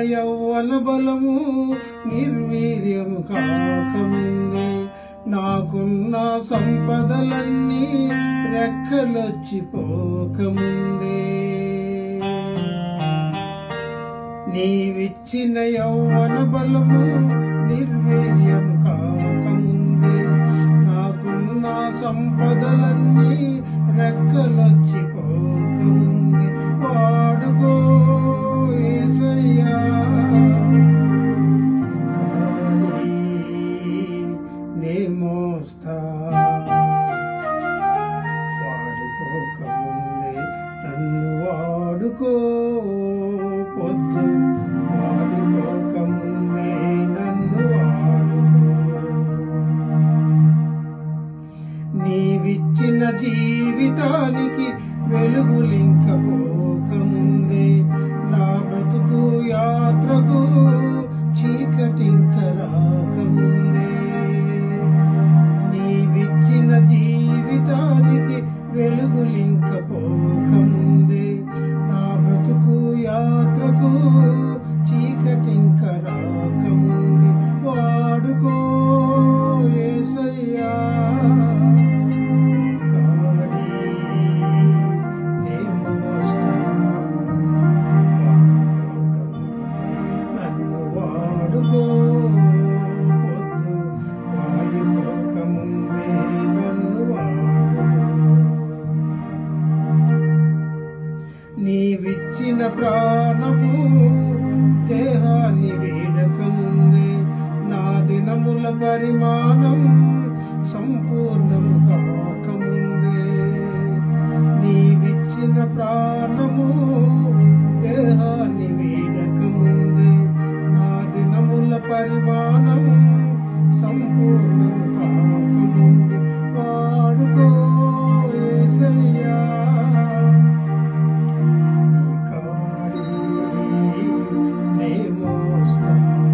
యౌవన బలము నిర్వీర్యము కాకముందే నాకున్న సంపదలన్నీ రెక్కలొచ్చి పోకముందే నీవిచ్చిన యౌవన బలము నిర్వీర్యం కాకముందే నాకున్న సంపదలన్నీ రెక్కలొచ్చి పోకముందే వాడుకో యేసయ్యా కాడి నే మోస్తా వాడిపోకముందే నన్ను వాడుకో పొద్దు వాడిపోకముందే నన్ను వాడుకో నీవిచ్చిన జీవితానికి వెలుగులింక పోకముందే నా బ్రతుకు యాత్రకు చీకటింక రాకముందే నీవిచ్చిన జీవితానికి వెలుగులింక పోకముందే నా బ్రతుకు యాత్రకు చీకటింక రాకముందే వాడుకో యేసయ్యా కాడి నీ మోస్తా నన్ను వాడుకో పొద్దు వాడిపోకముందే నన్ను వాడుకో నీవిచ్చిన ప్రాణము దేహాన్ని వీడకముందే నా దినముల పరిమాణం సంపూర్ణం కాకముందే నీవిచ్చిన ప్రాణము దేహాన్ని వీడకముందే నా దినముల పరిమాణం సంపూర్ణం కాకముందే వాడుకో యేసయ్యా కాడి నే మోస్తా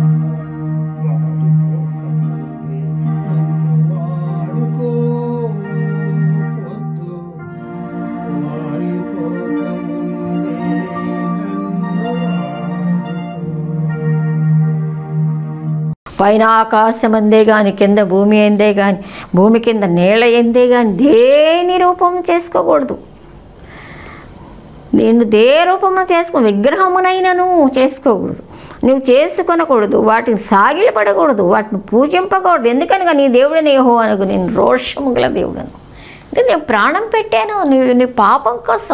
వాడుకోకముందే నన్ను వాడుకో పొద్దు వాలిపోకముందే నన్ను వాడుకో పైన ఆకాశం అందే గాని కింద భూమి ఎందే గాని భూమి కింద నీళ్ళ ఎందే గాని దేని రూపం చేసుకోకూడదు నేను దే రూపమును చేసుకో విగ్రహమునైనను చేసుకోకూడదు నువ్వు చేసుకొనకూడదు వాటిని సాగిలపడకూడదు వాటిని పూజింపకూడదు ఎందుకనగా నీ దేవుడని ఏహో అనకు నేను రోషము గల దేవుడను అంటే నేను ప్రాణం పెట్టాను నీ నీ పాపం కోసం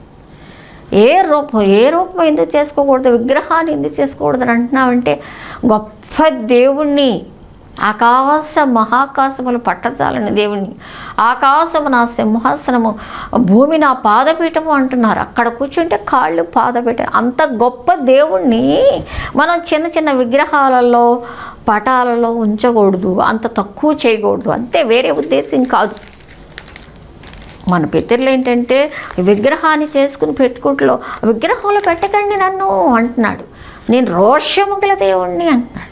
ఏ రూపం ఏ రూపం ఎందుకు చేసుకోకూడదు విగ్రహాన్ని ఎందుకు చేసుకోకూడదు అని అంటున్నావంటే గొప్ప దేవుణ్ణి ఆకాశ మహాకాశములు పట్టచాలని దేవుణ్ణి ఆకాశము నా సింహాసనము భూమి నా పాదపీఠము అంటున్నారు అక్కడ కూర్చుంటే కాళ్ళు పాదపీఠం అంత గొప్ప దేవుణ్ణి మనం చిన్న చిన్న విగ్రహాలలో పటాలలో ఉంచకూడదు అంత తక్కువ చేయకూడదు అంతే వేరే ఉద్దేశం కాదు మన పితరులు ఏంటంటే విగ్రహాన్ని చేసుకుని పెట్టుకుంటలో విగ్రహంలో పెట్టకండి నన్ను అంటున్నాడు నేను రోషము గల దేవుణ్ణి అంటున్నాడు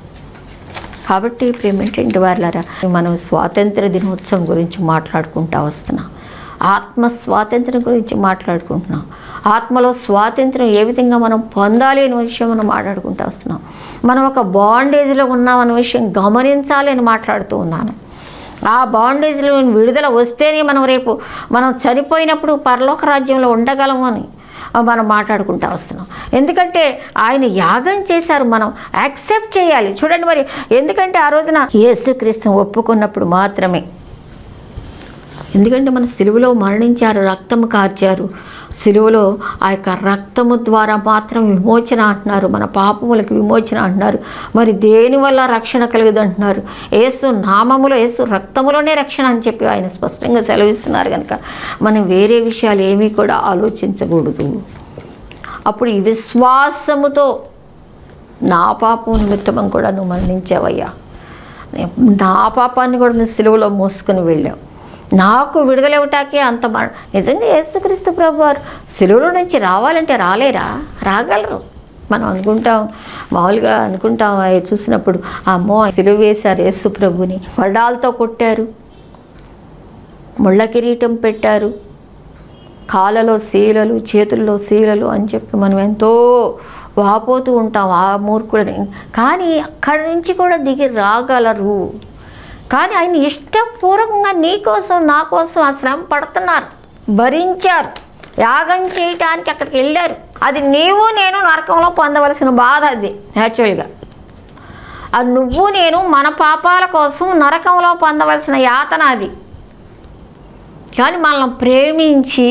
కాబట్టి ప్రేమేంటంటే వాళ్ళరా మనం స్వాతంత్ర దినోత్సవం గురించి మాట్లాడుకుంటా వస్తున్నాం ఆత్మ స్వాతంత్రం గురించి మాట్లాడుకుంటున్నాం ఆత్మలో స్వాతంత్రం ఏ విధంగా మనం పొందాలి అనే విషయం మనం మాట్లాడుకుంటూ వస్తున్నాం మనం ఒక బాండేజ్లో ఉన్నాం అనే విషయం గమనించాలి అని మాట్లాడుతూ ఉన్నాను ఆ బాండేజ్లో విడుదల వస్తేనే మనం రేపు మనం చనిపోయినప్పుడు పరలోక రాజ్యంలో ఉండగలము అని మనం మాట్లాడుకుంటూ వస్తున్నాం ఎందుకంటే ఆయన యాగం చేశారు మనం యాక్సెప్ట్ చేయాలి చూడండి మరి ఎందుకంటే ఆ రోజున యేసుక్రీస్తుని ఒప్పుకున్నప్పుడు మాత్రమే ఎందుకంటే మన సిలువలో మరణించారు రక్తము కార్చారు సిలువలో ఆ యొక్క రక్తము ద్వారా మాత్రం విమోచన అంటున్నారు మన పాపములకు విమోచన అంటున్నారు మరి దేని వల్ల రక్షణ కలుగుదు అంటున్నారు ఏసు నామములో ఏసు రక్తములోనే రక్షణ అని చెప్పి ఆయన స్పష్టంగా సెలవిస్తున్నారు కనుక మనం వేరే విషయాలు ఏమీ కూడా ఆలోచించకూడదు అప్పుడు ఈ విశ్వాసముతో నా పాపం నిమిత్తమం కూడా నువ్వు మరణించావయ్యా నా పాపాన్ని కూడా నువ్వు సిలువలో మోసుకొని వెళ్ళావు నాకు విడుదలవటాకే అంత మర నిజంగా యేసుక్రీస్తు ప్రభు వారు సిలువలో నుంచి రావాలంటే రాలేరా రాగలరు మనం అనుకుంటాం మామూలుగా అనుకుంటాం అవి చూసినప్పుడు అమ్మో సిలువ వేశారు యేసు ప్రభుని వడాలతో కొట్టారు ముళ్ళ కిరీటం పెట్టారు కాళ్ళలో శీలలు చేతుల్లో శీలలు అని చెప్పి మనం ఎంతో వాపోతూ ఉంటాం ఆ మూర్ఖులని కానీ అక్కడి నుంచి కూడా దిగి రాగలరు కానీ ఆయన ఇష్టపూర్వకంగా నీ కోసం నా కోసం ఆ శ్రమ పడుతున్నారు భరించారు యాగం చేయటానికి అక్కడికి వెళ్ళారు అది నీవు నేను నరకంలో పొందవలసిన బాధ అది యాక్చువల్గా అది నువ్వు నేను మన పాపాల కోసం నరకంలో పొందవలసిన యాతన అది కానీ మనల్ని ప్రేమించి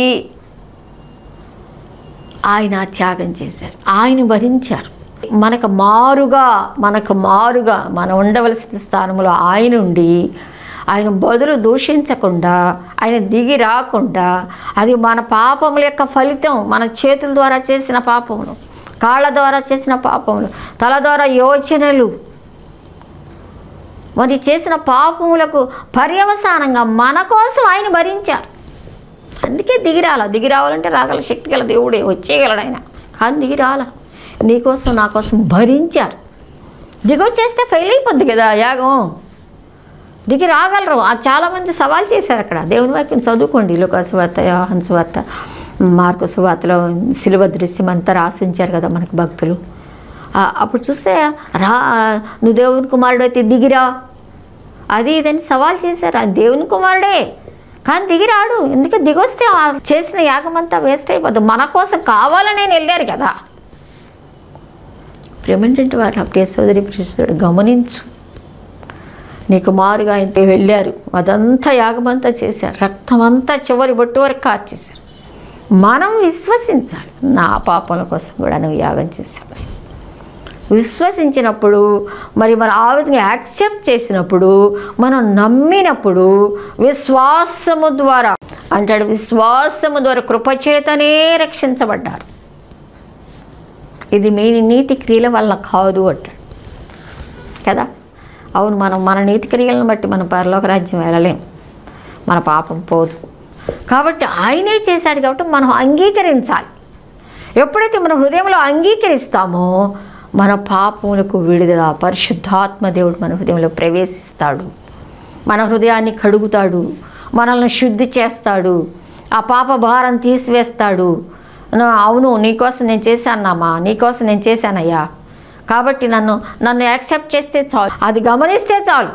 ఆయన త్యాగం చేశారు ఆయన భరించారు మనకు మారుగా మనకు మారుగా మనం ఉండవలసిన స్థానంలో ఆయన ఉండి ఆయన బదులు దూషించకుండా ఆయన దిగి రాకుండా అది మన పాపముల యొక్క ఫలితం మన చేతుల ద్వారా చేసిన పాపములు కాళ్ళ ద్వారా చేసిన పాపములు తల ద్వారా యోచనలు మరి చేసిన పాపములకు పర్యవసానంగా మన కోసం ఆయన భరించారు అందుకే దిగిరాల దిగి రావాలంటే రాగల శక్తి గల దేవుడే వచ్చేయగలడు ఆయన కానీ దిగి రాల నీకోసం నా కోసం భరించారు దిగొచ్చేస్తే ఫెయిల్ అయిపోద్ది కదా యాగం దిగి రాగలరు ఆ చాలామంది సవాల్ చేశారు అక్కడ దేవుని వాక్యం చదువుకోండి లోక సువార్త యోహాన్ సువార్త మార్కు సువార్తలో శిలువ దృశ్యం అంతా రాసించారు కదా మనకు భక్తులు ఆ, అప్పుడు చూస్తే రా నువ్వు దేవుని కుమారుడు అయితే దిగిరా అది ఇదని సవాల్ చేశారు ఆ దేవుని కుమారుడే కానీ దిగిరాడు ఎందుకంటే దిగొస్తే ఆ చేసిన యాగం అంతా వేస్ట్ అయిపోద్ది మన కోసం కావాలని నేను వెళ్ళారు కదా ప్రేమేంటంటే వారు అప్పుడే సోదరి ప్రిస్తుడు గమనించు నీకు మారుగా అయితే వెళ్ళారు అదంతా యాగమంతా చేశారు రక్తం అంతా చివరి బొట్టు వరకు కార్చేశారు మనం విశ్వసించాలి నా పాపల కోసం కూడా నువ్వు యాగం చేశావు విశ్వసించినప్పుడు మరి మనం ఆ విధంగా యాక్సెప్ట్ చేసినప్పుడు మనం నమ్మినప్పుడు విశ్వాసము ద్వారా అంటాడు విశ్వాసము ద్వారా కృపచేతనే రక్షించబడ్డారు ఇది మీ నీతి క్రియల వల్ల కాదు అంటాడు కదా అవును మనం మన నీతి క్రియలను బట్టి మనం పరలోక రాజ్యం వెళ్ళలేం మన పాపం పోదు కాబట్టి ఆయనే చేశాడు కాబట్టి మనం అంగీకరించాలి ఎప్పుడైతే మన హృదయంలో అంగీకరిస్తామో మన పాపములకు విడుదల పరిశుద్ధాత్మ దేవుడు మన హృదయంలో ప్రవేశిస్తాడు మన హృదయాన్ని కడుగుతాడు మనల్ని శుద్ధి చేస్తాడు ఆ పాప భారం తీసివేస్తాడు నా- అవును నీకోసం నేను చేశానమ్మా నీకోసం నేను చేశానయ్యా కాబట్టి నన్ను నన్ను యాక్సెప్ట్ చేస్తే చాలు అది గమనిస్తే చాలు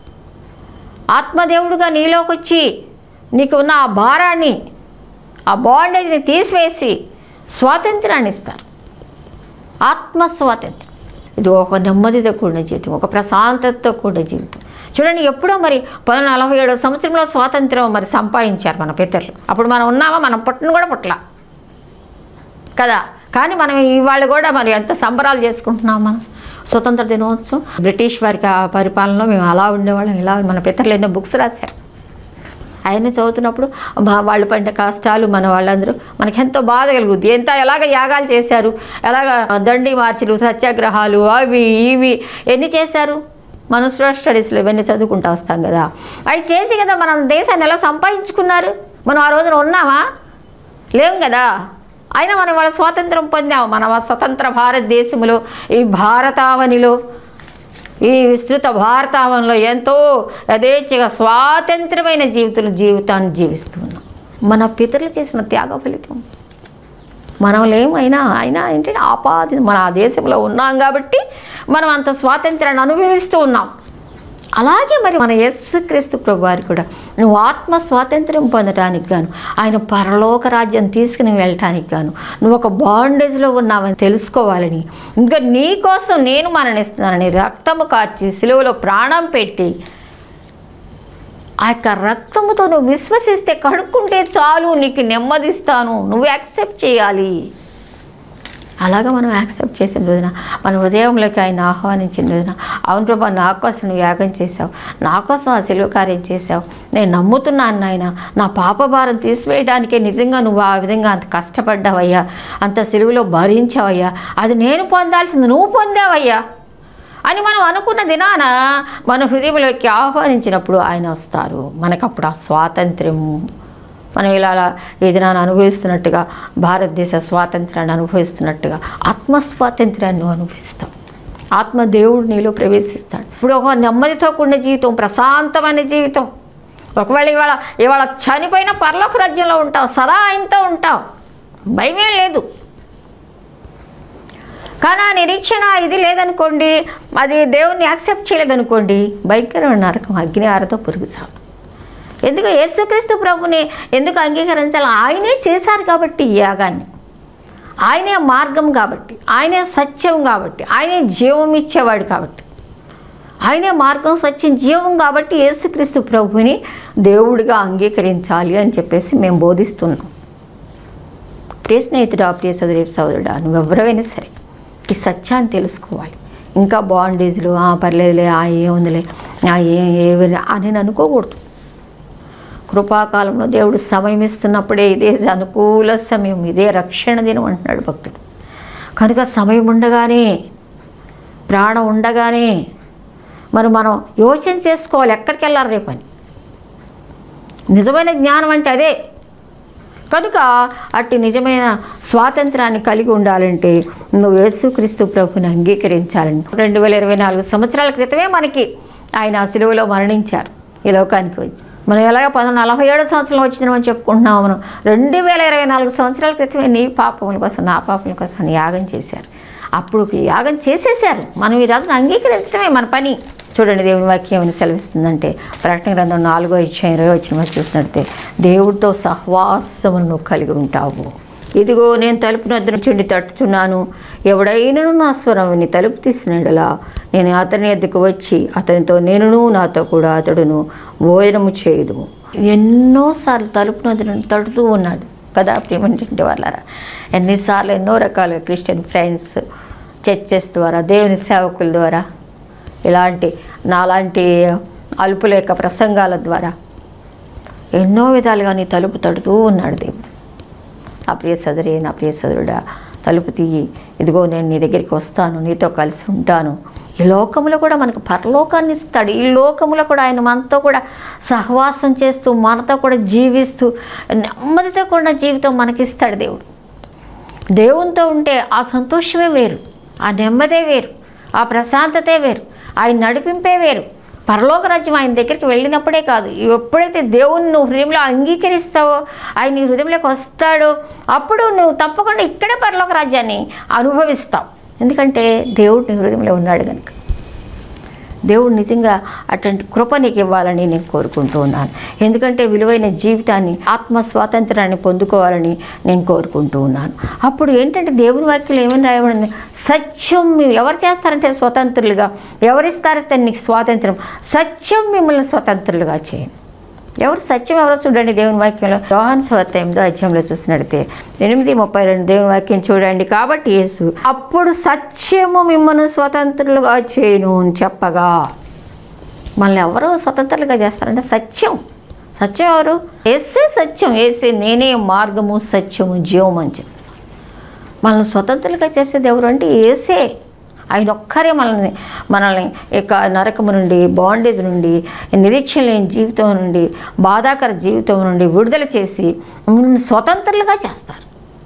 ఆత్మదేవుడుగా నీలోకి వచ్చి నీకు ఉన్న ఆ భారాన్ని ఆ బాండేజ్ని తీసివేసి స్వాతంత్రాన్ని ఇస్తారు ఆత్మ స్వాతంత్రం ఇది ఒక నెమ్మదితో కూడిన జీవితం ఒక ప్రశాంతతతో కూడిన జీవితం చూడండి ఎప్పుడో మరి పంతొమ్మిది నలభై ఏడో సంవత్సరంలో స్వాతంత్రం మరి సంపాదించారు మన పితరులు అప్పుడు మనం ఉన్నామా మనం పుట్టను కూడా పుట్టల కదా కానీ మనం ఇవాళ కూడా మరి ఎంత సంబరాలు చేసుకుంటున్నాం మనం స్వతంత్ర దినోత్సవం బ్రిటిష్ వారికి ఆ పరిపాలనలో మేము అలా ఉండేవాళ్ళం ఇలా మన పితరులు ఎన్నో బుక్స్ రాశారు ఆయన చదువుతున్నప్పుడు మా వాళ్ళు పడిన కష్టాలు మన వాళ్ళందరూ మనకి ఎంతో బాధ కలుగుద్ది ఎంత ఎలాగ యాగాలు చేశారు ఎలాగ దండి మార్చులు సత్యాగ్రహాలు అవి ఇవి ఎన్ని చేశారు మనం సోషల్ స్టడీస్లో ఇవన్నీ చదువుకుంటూ వస్తాం కదా అవి చేసి కదా మనం దేశాన్ని ఎలా సంపాదించుకున్నారు మనం ఆ రోజున ఉన్నామా లేం కదా అయినా మనం వాళ్ళ స్వాతంత్రం పొందాము మన స్వతంత్ర భారతదేశంలో ఈ భారతావనిలో ఈ విస్తృత భారతావనంలో ఎంతో యథేచ్ఛగా స్వాతంత్రమైన జీవితం జీవితాన్ని జీవిస్తున్నాం మన పితరులు చేసిన త్యాగ ఫలితం మనం లేమైనా అయినా ఏంటంటే ఆపాది మన ఆ దేశంలో ఉన్నాం కాబట్టి మనం అంత స్వాతంత్రాన్ని అనుభవిస్తూ ఉన్నాం అలాగే మరి మన యస్సు క్రీస్తు ప్రభు వారు కూడా నువ్వు ఆత్మ స్వాతంత్రం పొందడానికి గాను ఆయన పరలోక రాజ్యం తీసుకుని వెళ్ళటానికి గాను నువ్వు ఒక బాండేజ్లో ఉన్నావని తెలుసుకోవాలని ఇంకా నీ కోసం నేను మరణిస్తున్నానని రక్తము కార్చి సిలువలో ప్రాణం పెట్టి ఆ యొక్క రక్తముతో నువ్వు విశ్వసిస్తే కడుక్కుంటే చాలు నీకు నెమ్మదిస్తాను నువ్వు యాక్సెప్ట్ చేయాలి అలాగా మనం యాక్సెప్ట్ చేసిన రోజున మన హృదయంలోకి ఆయన ఆహ్వానించిన రోజున అవును ప్రభా నా కోసం నువ్వు యాగం చేశావు నా కోసం ఆ సెలవు కార్యం చేశావు నేను నమ్ముతున్నాను నాయన నా పాప భారం తీసివేయడానికే నిజంగా నువ్వు ఆ విధంగా అంత కష్టపడ్డావయ్యా అంత సెలువులో భరించావయ్యా అది నేను పొందాల్సింది నువ్వు పొందావయ్యా అని మనం అనుకున్న దినాన మన హృదయంలోకి ఆహ్వానించినప్పుడు ఆయన వస్తారు మనకప్పుడు ఆ స్వాతంత్ర్యం మనం ఇలా ఈ దినాన్ని అనుభవిస్తున్నట్టుగా భారతదేశ స్వాతంత్రాన్ని అనుభవిస్తున్నట్టుగా ఆత్మ స్వాతంత్రాన్ని నువ్వు అనుభవిస్తాం ఆత్మ దేవుడు నీలో ప్రవేశిస్తాడు ఇప్పుడు ఒక నెమ్మదితో కూడిన జీవితం ప్రశాంతమైన జీవితం ఒకవేళ ఇవాళ ఇవాళ చనిపోయిన పరలోక రాజ్యంలో ఉంటాం సదా ఆయనతో ఉంటాం భయమేం లేదు కానీ ఆ నిరీక్షణ ఇది లేదనుకోండి అది దేవుణ్ణి యాక్సెప్ట్ చేయలేదనుకోండి భయంకరమైన నరకం అగ్ని ఆరతో పురుగు చావు ఎందుకు యేసుక్రీస్తు ప్రభుని ఎందుకు అంగీకరించాలి ఆయనే చేశారు కాబట్టి ఈ యాగాన్ని ఆయనే మార్గం కాబట్టి ఆయనే సత్యం కాబట్టి ఆయనే జీవం ఇచ్చేవాడు కాబట్టి ఆయనే మార్గం సత్యం జీవం కాబట్టి యేసుక్రీస్తు ప్రభుని దేవుడిగా అంగీకరించాలి అని చెప్పేసి మేము బోధిస్తున్నాం ప్రియ స్నేహితుడా ప్రియ సోదరి సోదరుడా నువ్వు ఎవరైనా సరే ఈ సత్యాన్ని తెలుసుకోవాలి ఇంకా బాండేజ్లు ఆ పర్లేదులే ఆ ఏముందిలే ఆ ఏ ఏవి అని నేను అనుకోకూడదు కృపాకాలంలో దేవుడు సమయం ఇస్తున్నప్పుడే ఇదే అనుకూల సమయం ఇదే రక్షణ దినం అంటున్నాడు భక్తుడు కనుక సమయం ఉండగానే ప్రాణం ఉండగానే మరి మనం యోచన చేసుకోవాలి ఎక్కడికి వెళ్ళాలి రేపని నిజమైన జ్ఞానం అంటే అదే కనుక అట్టి నిజమైన స్వాతంత్రాన్ని కలిగి ఉండాలంటే నువ్వు యేసుక్రీస్తు ప్రభుని అంగీకరించాలని రెండు వేల ఇరవై నాలుగు సంవత్సరాల క్రితమే మనకి ఆయన ఆ సిలువలో మరణించారు ఈ లోకానికి వచ్చి మనం ఎలాగ పంతొమ్మిది నలభై ఏడు సంవత్సరం వచ్చిందని చెప్పుకుంటున్నాం మనం రెండు వేల ఇరవై నాలుగు సంవత్సరాల క్రితమే నీ పాపముల కోసం నా పాపముల కోసం యాగం చేశారు అప్పుడు ఈ యాగం చేసేసారు మనం ఈ రోజున అంగీకరించడమే మన పని చూడండి దేవుని వాక్యం ఏమని సెలవిస్తుందంటే ప్రకటన గ్రంథం నాలుగో ఇచ్చిన ఇరవై వచ్చిన మనం చూసినట్టే దేవుడితో సహవాసమును నువ్వు కలిగి ఉంటావు ఇదిగో నేను తలుపు నద్దు చుండి తట్టుచున్నాను ఎవడైనను నా స్వరం విని తలుపు తీసినడలా నేను అతని ఎద్దుకు వచ్చి అతనితో నేనును నాతో కూడా అతడును భోజనము చేయుదుము ఎన్నోసార్లు తలుపు నదులను తడుతూ ఉన్నాడు కదా ప్రియమైనటువంటి వాళ్ళారా ఎన్నిసార్లు ఎన్నో రకాల క్రిస్టియన్ ఫ్రెండ్స్ చర్చెస్ ద్వారా దేవుని సేవకుల ద్వారా ఇలాంటి నాలాంటి అలుపుల యొక్క ప్రసంగాల ద్వారా ఎన్నో విధాలుగా నీ తలుపు తడుతూ ఉన్నాడు దేవుడు నా ప్రియ సోదరి నా ప్రియ సోదరుడా తలుపు తీయి ఇదిగో నేను నీ దగ్గరికి వస్తాను నీతో కలిసి ఉంటాను ఈ లోకంలో కూడా మనకు పరలోకాన్ని ఇస్తాడు ఈ లోకంలో కూడా ఆయన మనతో కూడా సహవాసం చేస్తూ మనతో కూడా జీవిస్తూ నెమ్మదితో కూడా జీవితం మనకిస్తాడు దేవుడు దేవునితో ఉంటే ఆ సంతోషమే వేరు ఆ నెమ్మదే వేరు ఆ ప్రశాంతతే వేరు ఆయన నడిపింపే వేరు పరలోక రాజ్యం ఆయన దగ్గరికి వెళ్ళినప్పుడే కాదు ఎప్పుడైతే దేవుని నువ్వు హృదయంలో అంగీకరిస్తావో ఆయన నీ హృదయంలోకి వస్తాడో అప్పుడు నువ్వు తప్పకుండా ఇక్కడే పరలోక రాజ్యాన్ని అనుభవిస్తావు ఎందుకంటే దేవుడు నీ హృదయంలో ఉన్నాడు కనుక దేవుడు నిజంగా అటువంటి కృప నీకు ఇవ్వాలని నేను కోరుకుంటూ ఉన్నాను ఎందుకంటే విలువైన జీవితాన్ని ఆత్మ స్వాతంత్రాన్ని పొందుకోవాలని నేను కోరుకుంటూ ఉన్నాను అప్పుడు ఏంటంటే దేవుని వాక్యం ఏమని రాయబడింది సత్యం మీ- ఎవరు చేస్తారంటే స్వతంత్రులుగా ఎవరిస్తారంటే నీకు స్వాతంత్రం సత్యం మిమ్మల్ని స్వతంత్రులుగా చేయండి ఎవరు సత్యం ఎవరో చూడండి దేవుని వాక్యంలో యోహాన్ స్వార్థ ఎనిమిదో అధ్యాయంలో చూసినడితే ఎనిమిది ముప్పై రెండు దేవుని వాక్యం చూడండి కాబట్టి యేసు అప్పుడు సత్యము మిమ్మల్ని స్వతంత్రులుగా చేయను అని చెప్పగా మనల్ని ఎవరు స్వతంత్రులుగా చేస్తారంటే సత్యం సత్యం ఎవరు ఏసే సత్యం ఏసే నేనే మార్గము సత్యము జీవం అని చెప్పి మనల్ని స్వతంత్రులుగా చేసేది ఎవరు అంటే ఏసే ఆయన ఒక్కరే మనల్ని మనల్ని ఇక నరకము నుండి బాండేజ్ నుండి నిరీక్షణ లేని జీవితం నుండి బాధాకర జీవితం నుండి విడుదల చేసి మనల్ని స్వతంత్రులుగా చేస్తారు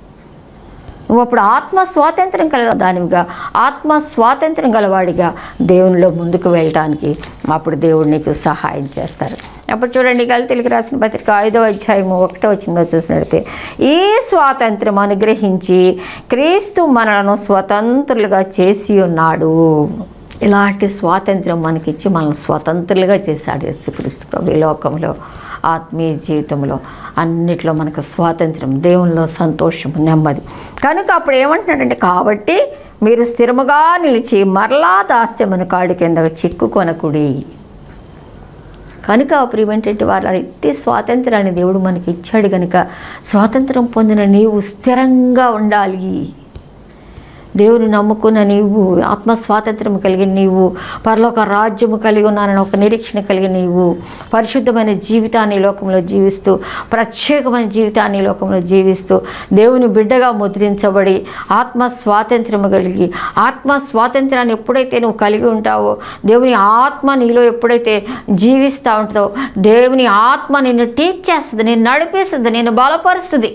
నువ్వు అప్పుడు ఆత్మ స్వాతంత్రం కల దానివిగా ఆత్మ స్వాతంత్రం గలవాడిగా దేవునిలో ముందుకు వెళ్ళటానికి అప్పుడు దేవుడు నీకు సహాయం చేస్తారు అప్పుడు చూడండి గలితెలికి రాసిన పత్రిక ఐదో అధ్యాయము ఒకటో వచ్చిందో చూసినట్లయితే ఈ స్వాతంత్రం అనుగ్రహించి క్రీస్తు మనలను స్వతంత్రులుగా చేసి ఉన్నాడు ఇలాంటి స్వాతంత్రం మనకిచ్చి మనల్ని స్వతంత్రులుగా చేశాడు యేసుక్రీస్తు ప్రభు ఈ లోకంలో ఆత్మీయ జీవితంలో అన్నిట్లో మనకు స్వాతంత్రం దేవునిలో సంతోషం నెమ్మది కనుక అప్పుడు ఏమంటున్నాడంటే కాబట్టి మీరు స్థిరముగా నిలిచి మరలా దాస్యమును కాడి కింద చిక్కుకొనకుడి కనుక ప్రియమైనటువంటి వాళ్ళ ఇట్టి స్వాతంత్రాన్ని దేవుడు మనకి ఇచ్చాడు కనుక స్వాతంత్రం పొందిన నీవు స్థిరంగా ఉండాలి దేవుని నమ్ముకున్న నీవు ఆత్మ స్వాతంత్రం కలిగిన నీవు పరలోక రాజ్యము కలిగి ఉన్నానని ఒక నిరీక్షణ కలిగిన నీవు పరిశుద్ధమైన జీవితాన్ని ఈ లోకంలో జీవిస్తూ ప్రత్యేకమైన జీవితాన్ని ఈ లోకంలో జీవిస్తూ దేవుని బిడ్డగా ముద్రించబడి ఆత్మ స్వాతంత్రము కలిగి ఆత్మ స్వాతంత్రాన్ని ఎప్పుడైతే నువ్వు కలిగి ఉంటావో దేవుని ఆత్మ నీలో ఎప్పుడైతే జీవిస్తూ ఉంటావో దేవుని ఆత్మ నిన్ను టీచ్ చేస్తుంది నిన్ను నడిపిస్తుంది నిన్ను బలపరుస్తుంది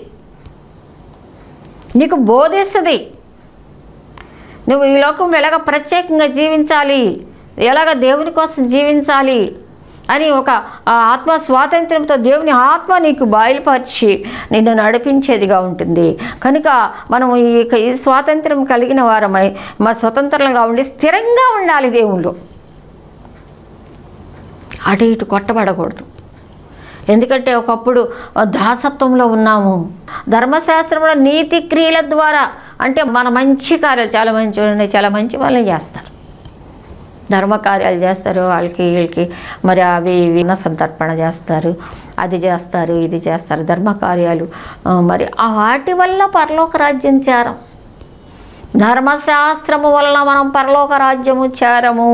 నీకు బోధిస్తుంది నువ్వు ఈ లోకంలో ఎలాగ ప్రత్యేకంగా జీవించాలి ఎలాగ దేవుని కోసం జీవించాలి అని ఒక ఆ ఆత్మ స్వాతంత్రంతో దేవుని ఆత్మ నీకు బయలుపరిచి నిన్ను నడిపించేదిగా ఉంటుంది కనుక మనం ఈ ఈ స్వాతంత్రం కలిగిన వారమై మా స్వతంత్రంగా ఉండి స్థిరంగా ఉండాలి దేవుళ్ళు అటు ఇటు కొట్టబడకూడదు ఎందుకంటే ఒకప్పుడు దాసత్వంలో ఉన్నాము ధర్మశాస్త్రంలో నీతి క్రియల ద్వారా అంటే మన మంచి కార్యాలు చాలా మంచి ఉన్నాయి చాలా మంచి వాళ్ళని చేస్తారు ధర్మ కార్యాలు చేస్తారు వాళ్ళకి వీళ్ళకి మరి అవి ఇవి ఉన్న సంతర్పణ చేస్తారు అది చేస్తారు ఇది చేస్తారు ధర్మ కార్యాలు ఆ, మరి ఆ వాటి వల్ల పరలోక రాజ్యం చేరం ధర్మశాస్త్రము వలన మనం పరలోక రాజ్యము చేరము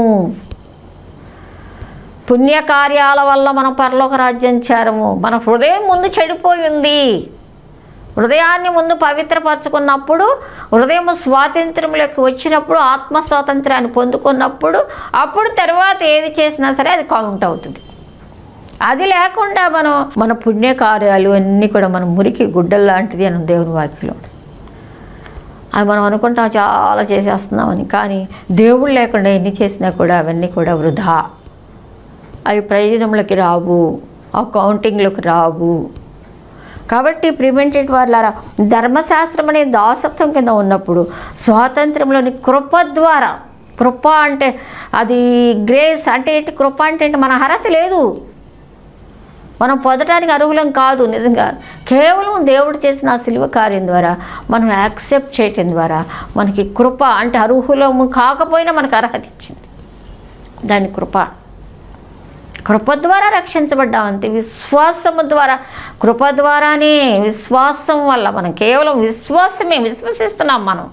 పుణ్యకార్యాల వల్ల మనం పరలోక రాజ్యం చేరము మన హృదయం ముందు చెడిపోయి ఉంది హృదయాన్ని ముందు పవిత్రపరచుకున్నప్పుడు హృదయం స్వాతంత్రంలోకి వచ్చినప్పుడు ఆత్మ స్వాతంత్రాన్ని పొందుకున్నప్పుడు అప్పుడు తర్వాత ఏది చేసినా సరే అది కౌంట్ అవుతుంది అది లేకుండా మనం మన పుణ్యకార్యాలు అన్నీ కూడా మన మురికి గుడ్డలు లాంటిది అని దేవుని వాక్యంలో అవి మనం అనుకుంటాం చాలా చేసేస్తున్నామని కానీ దేవుడు లేకుండా ఎన్ని చేసినా కూడా అవన్నీ కూడా వృధా అవి ప్రయోజనంలోకి రావు ఆ కౌంటింగ్లోకి రావు కాబట్టి ప్రివెంటెడ్ వాళ్ళారా ధర్మశాస్త్రం అనే దాసత్వం కింద ఉన్నప్పుడు స్వాతంత్రంలోని కృప ద్వారా కృప అంటే అది గ్రేస్ అంటే ఏంటి కృప అంటే ఏంటి మన అర్హత లేదు మనం పొందడానికి అర్హులం కాదు నిజంగా కేవలం దేవుడు చేసిన ఆ సిలువ కార్యం ద్వారా మనం యాక్సెప్ట్ చేయటం ద్వారా మనకి కృప అంటే అర్హులము కాకపోయినా మనకు అర్హత ఇచ్చింది దాని కృప కృప ద్వారా రక్షించబడ్డాం అంతే విశ్వాసము ద్వారా కృప ద్వారానే విశ్వాసం వల్ల మనం కేవలం విశ్వాసమే విశ్వసిస్తున్నాం మనం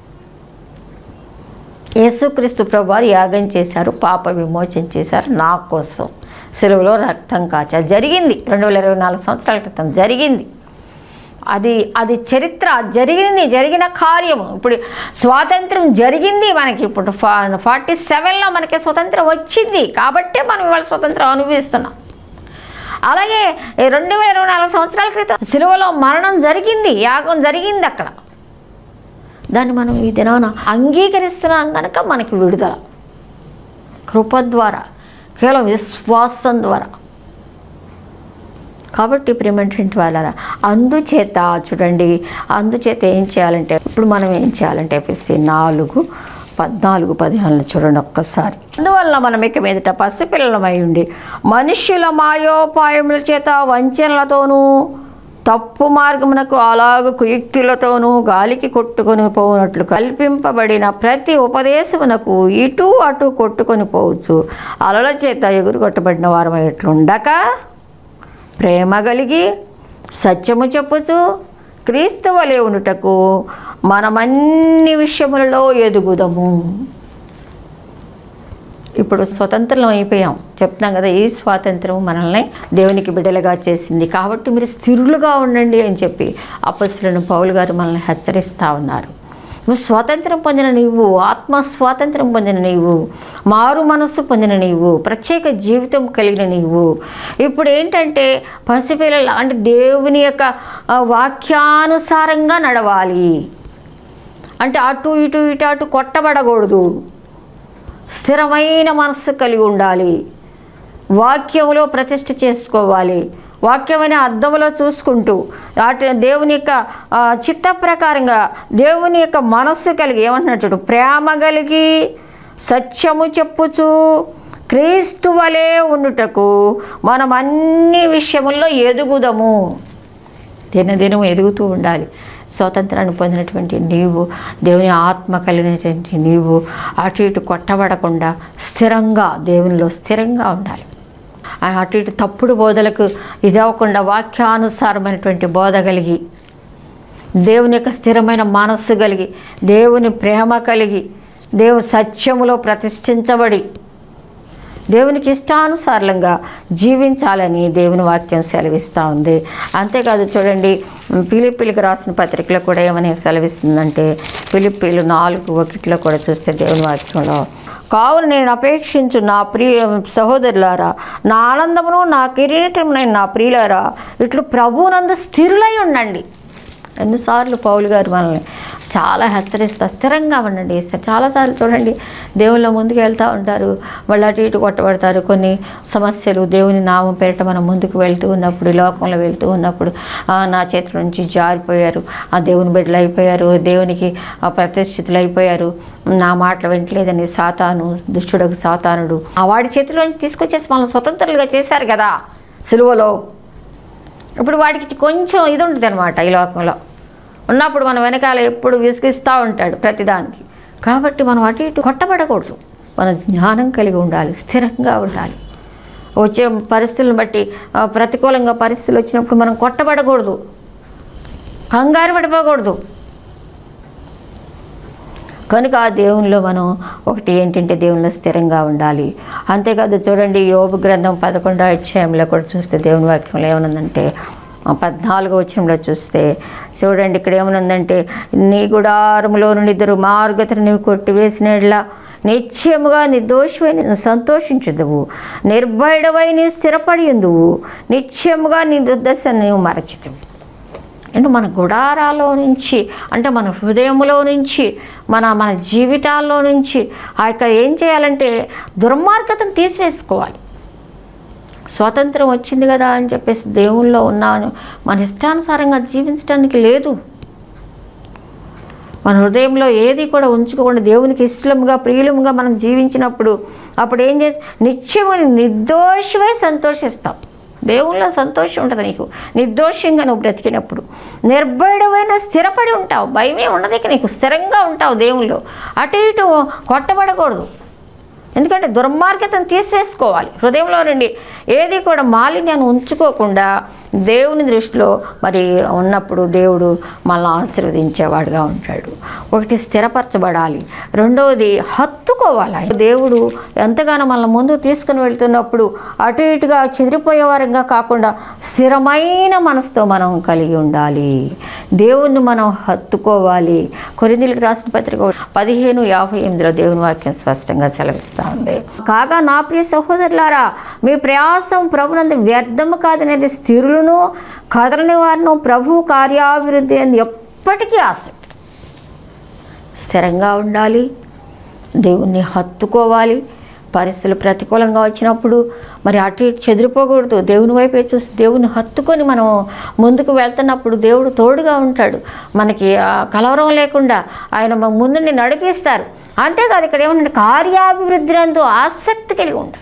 యేసుక్రీస్తు ప్రభు వారు యాగం చేశారు పాప విమోచన చేశారు నా కోసం సెలవులో రక్తం కాచా జరిగింది రెండు వేల ఇరవై నాలుగు సంవత్సరాల క్రితం జరిగింది అది అది చరిత్ర జరిగింది జరిగిన కార్యము ఇప్పుడు స్వాతంత్రం జరిగింది మనకి ఇప్పుడు ఫా ఫార్టీ సెవెన్లో మనకి స్వతంత్రం వచ్చింది కాబట్టే మనం ఇవాళ స్వతంత్రం అనుభవిస్తున్నాం అలాగే రెండు వేల ఇరవై నాలుగు సంవత్సరాల క్రితం సిలువలో మరణం జరిగింది యాగం జరిగింది అక్కడ దాన్ని మనం ఈ దినాన అంగీకరిస్తున్నాం కనుక మనకి విడుదల కృప ద్వారా కేవలం విశ్వాసం ద్వారా కాబట్టి ప్రేమటువంటి వాళ్ళరా అందుచేత చూడండి అందుచేత ఏం చేయాలంటే ఇప్పుడు మనం ఏం చేయాలంటే ఎఫ్ఎస్సి నాలుగు పద్నాలుగు పదిహేనులు చూడండి ఒక్కసారి అందువల్ల మనం ఇక మీదట పసిపిల్లలమై ఉండి మనుష్యుల మాయోపాయముల చేత వంచనలతోనూ తప్పు మార్గమునకు అలాగ కుయుక్తులతోనూ గాలికి కొట్టుకొని పోనట్లు కల్పింపబడిన ప్రతి ఉపదేశమునకు ఇటు అటు కొట్టుకొని పోవచ్చు అలల చేత ఎగురు కొట్టబడిన వారమై ఎట్లుండక ప్రేమ కలిగి సత్యము చెప్పుచు క్రీస్తు వలె ఉండుటకు మనమన్ని విషయములలో ఎదుగుదము ఇప్పుడు స్వతంత్రం అయిపోయాం చెప్తున్నాం కదా ఈ స్వాతంత్రం మనల్ని దేవునికి బిడ్డలుగా చేసింది కాబట్టి మీరు స్థిరులుగా ఉండండి అని చెప్పి అపస్సులను పౌలు గారు మనల్ని హెచ్చరిస్తూ ఉన్నారు నువ్వు స్వాతంత్రం పొందిన నీవు ఆత్మ స్వాతంత్రం పొందిన నీవు మారు మనస్సు పొందిన నీవు ప్రత్యేక జీవితం కలిగిన నీవు ఇప్పుడు ఏంటంటే పసిపిల్లల అంటే దేవుని యొక్క ఆ, వాక్యానుసారంగా నడవాలి అంటే అటు ఇటు ఇటు అటు కొట్టబడకూడదు స్థిరమైన మనస్సు కలిగి ఉండాలి వాక్యములో ప్రతిష్ఠ చేసుకోవాలి వాక్యమైన అర్థములో చూసుకుంటూ అటు దేవుని యొక్క ఆ, చిత్త ప్రకారంగా దేవుని యొక్క మనస్సు కలిగి ఏమంటున్నట్టు ప్రేమ కలిగి సత్యము చెప్పుచు క్రీస్తు వలె ఉండుటకు మనం అన్ని విషయముల్లో ఎదుగుదము దినదినం ఎదుగుతూ ఉండాలి స్వాతంత్రాన్ని పొందినటువంటి నీవు దేవుని ఆత్మ కలిగినటువంటి నీవు అటు ఇటు కొట్టబడకుండా స్థిరంగా దేవునిలో స్థిరంగా ఉండాలి ఆ అటు ఇటు తప్పుడు బోధలకు ఇదవ్వకుండా వాక్యానుసారమైనటువంటి బోధ కలిగి దేవుని యొక్క స్థిరమైన మనస్సు కలిగి దేవుని ప్రేమ కలిగి దేవుని సత్యములో ప్రతిష్ఠించబడి దేవునికి ఇష్టానుసారంగా జీవించాలని దేవుని వాక్యం సెలవిస్తూ ఉంది అంతేకాదు చూడండి పిలిపిలికి రాసిన పత్రికలో కూడా ఏమని సెలవిస్తుందంటే పిలిపిలు నాలుగు ఒకటిలో కూడా చూస్తే దేవుని వాక్యంలో కావున నేను అపేక్షించు నా ప్రియ సహోదరులారా నా ఆనందమును నా కిరీటమునైన నా ప్రియులారా ఇట్లు ప్రభువునందు స్థిరులై ఉండండి ఎన్నిసార్లు పౌలు గారు మనల్ని చాలా హెచ్చరిస్తా స్థిరంగా ఉండండి చాలాసార్లు చూడండి దేవుళ్ళ ముందుకు వెళ్తూ ఉంటారు వాళ్ళు అటు ఇటు కొట్టబడతారు కొన్ని సమస్యలు దేవుని నామం పేరిట మనం ముందుకు వెళ్తూ ఉన్నప్పుడు ఈ లోకంలో వెళ్తూ ఉన్నప్పుడు "ఆ, నా చేతుల నుంచి జారిపోయారు ఆ దేవుని బిడ్డలు అయిపోయారు దేవునికి ఆ, ప్రతిష్ఠితులు అయిపోయారు నా మాటలు వింటలేదని సాతాను దుష్టుడకు సాతానుడు ఆ వాడి చేతిలో నుంచి తీసుకొచ్చేసి మనల్ని స్వతంత్రులుగా చేశారు కదా సిలువలో ఇప్పుడు వాడికి కొంచెం ఇది ఉంటుంది అనమాట ఈ లోకంలో ఉన్నప్పుడు మన వెనకాల ఎప్పుడు విసిగిస్తూ ఉంటాడు ప్రతిదానికి కాబట్టి మనం అటు ఇటు కొట్టబడకూడదు మన జ్ఞానం కలిగి ఉండాలి స్థిరంగా ఉండాలి వచ్చే పరిస్థితులను బట్టి ఆ, ప్రతికూలంగా పరిస్థితులు వచ్చినప్పుడు మనం కొట్టబడకూడదు కంగారు పడిపోకూడదు కనుక ఆ దేవునిలో మనం ఒకటి ఏంటంటే దేవునిలో స్థిరంగా ఉండాలి అంతేకాదు చూడండి యోబు గ్రంథం పదకొండో అధ్యాయంలో కూడా చూస్తే దేవుని వాక్యంలో ఏమనుందంటే ఆ పద్నాలుగో వచనంలో చూస్తే చూడండి ఇక్కడ ఏమనుందంటే నీ గుడారములో నుండి ఇద్దరు మార్గతను నీవు కొట్టివేసినట్లా నిశ్చయముగా నిర్దోషమై నేను సంతోషించదువు నిర్భయుడవై నీవు స్థిరపడి ఉందువు నిశ్చయముగా నీ దుర్దశను నీవు మరచితువు అంటే మన గుడారాలో నుంచి అంటే మన హృదయంలో నుంచి మన మన జీవితాల్లో నుంచి ఆ యొక్క ఏం చేయాలంటే దుర్మార్గతను తీసివేసుకోవాలి స్వాతంత్రం వచ్చింది కదా అని చెప్పేసి దేవుల్లో ఉన్నాను మన ఇష్టానుసారంగా జీవించడానికి లేదు మన హృదయంలో ఏది కూడా ఉంచుకోకుండా దేవునికి ఇష్టముగా ప్రియులముగా మనం జీవించినప్పుడు అప్పుడు ఏం చేసి నిత్యము నిర్దోషమై సంతోషిస్తాం దేవుళ్ళో సంతోషం ఉంటుంది నీకు నిర్దోషంగా నువ్వు బ్రతికినప్పుడు నిర్భయుడమైన స్థిరపడి ఉంటావు భయమే ఉండదు ఇక నీకు స్థిరంగా ఉంటావు దేవుళ్ళు అటు ఇటు కొట్టబడకూడదు ఎందుకంటే దుర్మార్గతను తీసివేసుకోవాలి హృదయంలో నుండి ఏది కూడా మాలిన్యాన్ని ఉంచుకోకుండా దేవుని దృష్టిలో మరి ఉన్నప్పుడు దేవుడు మనల్ని ఆశీర్వదించేవాడుగా ఉంటాడు ఒకటి స్థిరపరచబడాలి రెండవది హత్తుకోవాలి దేవుడు ఎంతగానో మనల్ని ముందు తీసుకుని వెళ్తున్నప్పుడు అటు ఇటుగా చెదిరిపోయేవారంగా కాకుండా స్థిరమైన మనసుతో మనం కలిగి ఉండాలి దేవుణ్ణి మనం హత్తుకోవాలి కొరిందీలకు రాసిన పత్రిక పదిహేను యాభై ఎనిమిదిలో దేవుని వాక్యం స్పష్టంగా సెలవిస్తూ ఉంది కాగా నా ప్రియ సహోదరులారా మీ ప్రయాసం ప్రభునందు వ్యర్థము కాదనేది స్థిరులను కదలని వారిను ప్రభు కార్యాభివృద్ధి అని ఎప్పటికీ ఆసక్తి స్థిరంగా ఉండాలి దేవుణ్ణి హత్తుకోవాలి పరిస్థితులు ప్రతికూలంగా వచ్చినప్పుడు మరి అటు ఇటు చెదిరిపోకూడదు దేవుని వైపే చూసి దేవుని హత్తుకొని మనం ముందుకు వెళ్తున్నప్పుడు దేవుడు తోడుగా ఉంటాడు మనకి ఆ కలవరం లేకుండా ఆయన మన ముందుని నడిపిస్తారు అంతేకాదు ఇక్కడ ఏమంటే కార్యాభివృద్ధి నందు ఆసక్తి కలిగి ఉండాలి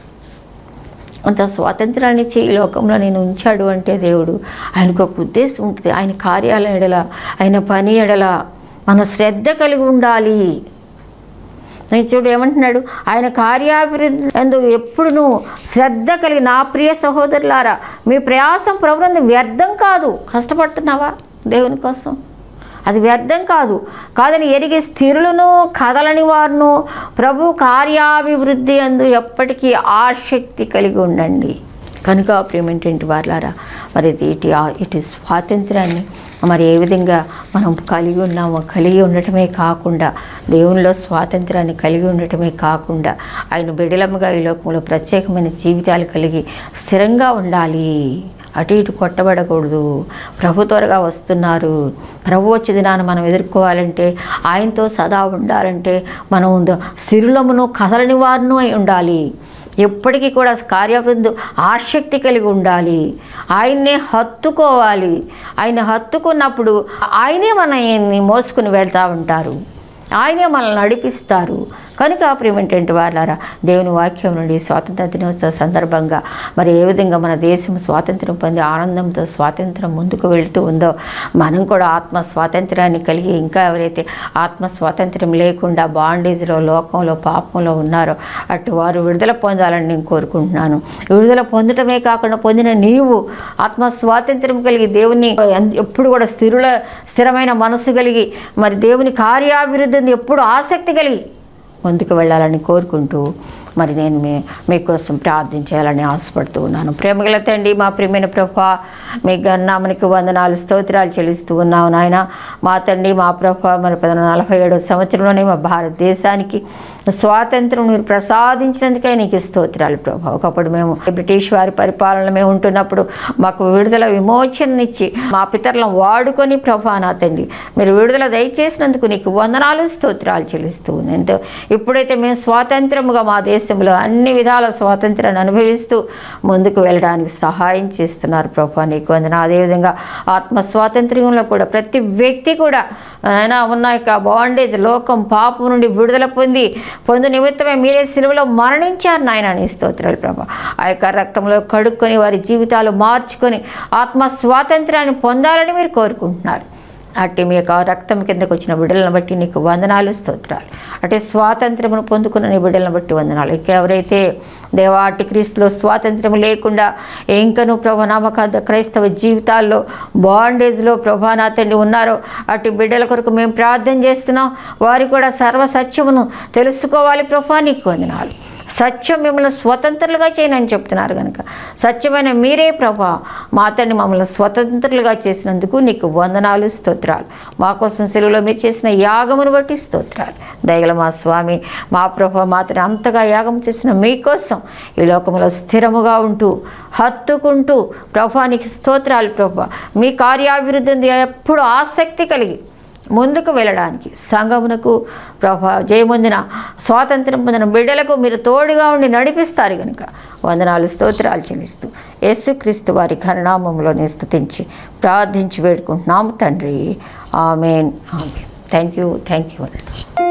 అంత స్వాతంత్రాన్ని ఇచ్చి ఈ లోకంలో నేను ఉంచాడు అంటే దేవుడు ఆయనకు ఒక ఉద్దేశం ఉంటుంది ఆయన కార్యాల ఎడల ఆయన పని ఎడల మన శ్రద్ధ కలిగి ఉండాలి నేను చూడు ఏమంటున్నాడు ఆయన కార్యాభివృద్ధి ఎందు ఎప్పుడును శ్రద్ధ కలిగి నా ప్రియ సహోదరులారా మీ ప్రయాసం ప్రభుత్వం వ్యర్థం కాదు కష్టపడుతున్నావా దేవుని కోసం అది వ్యర్థం కాదు కాదని ఎరిగి స్థిరులను కదలని వారును ప్రభు కార్యాభివృద్ధి అందు ఎప్పటికీ ఆసక్తి కలిగి ఉండండి కనుక ప్రేమేంటంటి వారులారా మరి ఇది ఇటు ఇటు స్వాతంత్రాన్ని మరి ఏ విధంగా మనం కలిగి ఉన్నామో కలిగి ఉండటమే కాకుండా దేవునిలో స్వాతంత్రాన్ని కలిగి ఉండటమే కాకుండా ఆయన బిడలముగా ఈ లోకంలో ప్రత్యేకమైన జీవితాలు కలిగి స్థిరంగా ఉండాలి అటు ఇటు కొట్టబడకూడదు ప్రభు త్వరగా వస్తున్నారు ప్రభు వచ్చే దినాన్ని మనం ఎదుర్కోవాలంటే ఆయనతో సదా ఉండాలంటే మనం ద- స్థిరులమును కదలని వారును అయి ఉండాలి ఎప్పటికీ కూడా కార్యవృద్ధి ఆసక్తి కలిగి ఉండాలి ఆయన్నే హత్తుకోవాలి ఆయన హత్తుకున్నప్పుడు ఆయనే మనల్ని మోసుకుని వెళ్తూ ఉంటారు ఆయనే మనల్ని నడిపిస్తారు కనుక ప్రియమేంటంటే వాళ్ళారా దేవుని వాక్యం నుండి స్వాతంత్ర దినోత్సవ సందర్భంగా మరి ఏ విధంగా మన దేశం స్వాతంత్రం పొంది ఆనందంతో స్వాతంత్రం ముందుకు వెళుతూ ఉందో మనం కూడా ఆత్మ స్వాతంత్రాన్ని కలిగి ఇంకా ఎవరైతే ఆత్మ స్వాతంత్రం లేకుండా బాండేజ్లో లోకంలో పాపంలో ఉన్నారో అటు వారు విడుదల పొందాలని నేను కోరుకుంటున్నాను విడుదల పొందటమే కాకుండా పొందిన నీవు ఆత్మ స్వాతంత్రం కలిగి దేవుని ఎన్- ఎప్పుడు కూడా స్థిరుల స్థిరమైన మనసు కలిగి మరి దేవుని కార్యాభివృద్ధిని ఎప్పుడు ఆసక్తి కలిగి ముందుకు వెళ్ళాలని కోరుకుంటూ మరి నేను మీ మీకోసం ప్రార్థించాలని ఆశపడుతూ ఉన్నాను ప్రేమగల తండ్రి మా ప్రియమైన ప్రభా మీ గన్నామనికి వందనాలు స్తోత్రాలు చెల్లిస్తూ ఉన్నావు నాయన మా తండ్రి మా ప్రభా మరి పదన నలభై ఏడో సంవత్సరంలోనే మా భారతదేశానికి స్వాతంత్రం మీరు ప్రసాదించినందుకే నీకు స్తోత్రాలు ప్రభా ఒకప్పుడు మేము బ్రిటిష్ వారి పరిపాలన మేము ఉంటున్నప్పుడు మాకు విడుదల విమోచననిచ్చి మా పితరులను వాడుకొని ప్రభా నా తండ్రి మీరు విడుదల దయచేసినందుకు నీకు వందనాలు స్తోత్రాలు చెల్లిస్తూ ఉన్నాను ఎంతో ఇప్పుడైతే మేము స్వాతంత్రముగా మా దేశంలో అన్ని విధాల స్వాతంత్రాన్ని అనుభవిస్తూ ముందుకు వెళ్ళడానికి సహాయం చేస్తున్నారు ప్రభా నీకు వందన అదేవిధంగా ఆత్మ స్వాతంత్ర్యంలో కూడా ప్రతి వ్యక్తి కూడా ఆయన ఉన్న యొక్క బాండేజ్ లోకం పాపం నుండి విడుదల పొంది పొందు నిమిత్తమే మీరే సిలువలో మరణించారు నాయన నీ స్తోత్రాలు ప్రభా ఆ యొక్క రక్తంలో కడుక్కొని వారి జీవితాలు మార్చుకొని ఆత్మ స్వాతంత్రాన్ని పొందాలని మీరు కోరుకుంటున్నారు అట్టి మీ యొక్క రక్తం కిందకు వచ్చిన బిడ్డలను బట్టి నీకు వందనాలు స్తోత్రాలు అటే స్వాతంత్రమును పొందుకున్న నీ బిడ్డలను బట్టి వందనాలు ఇక ఎవరైతే దేవా అట్టి క్రీస్తులో స్వాతంత్రం లేకుండా ఇంకను ప్రభా నమ్మక క్రైస్తవ జీవితాల్లో బాండేజ్లో ప్రభా నా తండ్రి ఉన్నారో అట్టి బిడ్డల కొరకు మేము ప్రార్థన చేస్తున్నాం వారు కూడా సర్వ సత్యమును తెలుసుకోవాలి ప్రభా నీకు వందనాలు సత్యం మిమ్మల్ని స్వతంత్రులుగా చేయనని చెప్తున్నారు కనుక సత్యమైన మీరే ప్రభా మా తండ్రి మమ్మల్ని స్వతంత్రులుగా చేసినందుకు నీకు వందనాలు స్తోత్రాలు మా కోసం సెలవులో మీరు చేసిన యాగమును బట్టి స్తోత్రాలు దయగల మా స్వామి మా ప్రభా మాతని అంతగా యాగం చేసిన మీకోసం ఈ లోకంలో స్థిరముగా ఉంటూ హత్తుకుంటూ ప్రభానికి స్తోత్రాలు ప్రభా మీ కార్యాభివృద్ధి ఎప్పుడు ఆసక్తి కలిగి ముందుకు వెళ్ళడానికి సంఘమునకు ప్రభా జయముందిన స్వాతంత్రం పొందిన బిడ్డలకు మీరు తోడుగా ఉండి నడిపిస్తారు కనుక వందనాలు స్తోత్రాలు చెల్లిస్తూ యేసుక్రీస్తు వారి ఘననామంలోనే స్తుతించి ప్రార్థించి వేడుకుంటున్నాము తండ్రి amen amen thank you thank you